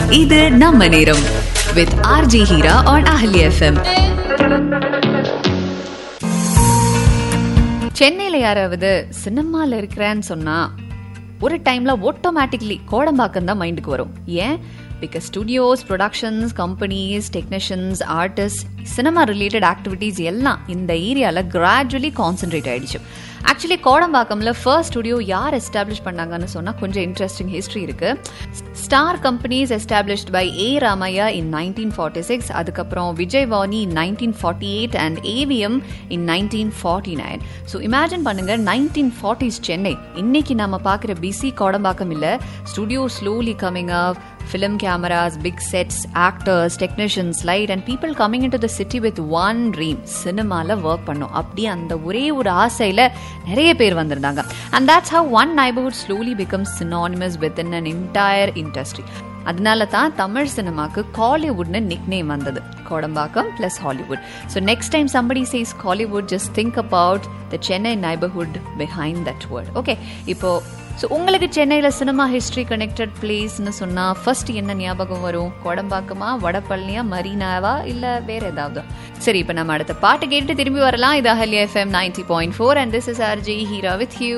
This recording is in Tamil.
இது நம்ம நேரம் with RJ Heera on Ahalya FM சென்னையில யாராவது சினிமால இருக்கிறேன்னு சொன்னா ஒரு டைம்ல ஆட்டோமேட்டிக்லி கோடம்பாக்கம் தான் மைண்டுக்கு வரும் ஏன் because studios productions companies technicians artist cinema related activities எல்லாம் இந்த ஏரியாவில் கிராஜுவலி கான்சென்ட்ரேட் ஆயிடுச்சு ஆக்சுவலி கோடம்பாக்கம்ல ஃபர்ஸ்ட் ஸ்டுடியோ யார் எஸ்டாப்ளிஷ் பண்ணாங்கன்னு சொன்னா கொஞ்சம் இன்ட்ரெஸ்டிங் ஹிஸ்ட்ரி இருக்கு star companies established by A Ramaiah in nineteen forty six அதுக்கப்புறம் Vijay Vani in nineteen forty eight and AVM in nineteen forty nine so imagine பண்ணுங்க நைன்டீன் ஃபார்ட்டிஸ் சென்னை இன்னைக்கு நம்ம பார்க்குற பிசி கோடம்பாக்கம் இல்லை studio slowly coming up film cameras, big sets, actors, technicians, light, and people coming into the city with one dream சினிமால ஒர்க் பண்ணோம் அப்படி அந்த ஒரே ஒரு ஆசையில நிறைய பேர் வந்திருந்தாங்க and that's how one neighborhood slowly becomes synonymous within an entire industry அதனால தான் தமிழ் சினிமாக்கு காலிவுட்னு நிக் நேம் வந்தது Kodambakkam plus Hollywood so next time somebody says Kollywood just think about the Chennai neighbourhood behind that word okay இப்போ ஸோ உங்களுக்கு சென்னையில் சினிமா ஹிஸ்ட்ரி கனெக்டட் பிளேஸ்னு சொன்னால் ஃபர்ஸ்ட் என்ன ஞாபகம் வரும் கோடம்பாக்கமா வடபழனியா மரீனாவா இல்லை வேற ஏதாவது சரி இப்போ நம்ம அடுத்த பாட்டு கேட்டு திரும்பி வரலாம் இது Ahalya FM ninety point four and this is RJ Heera with you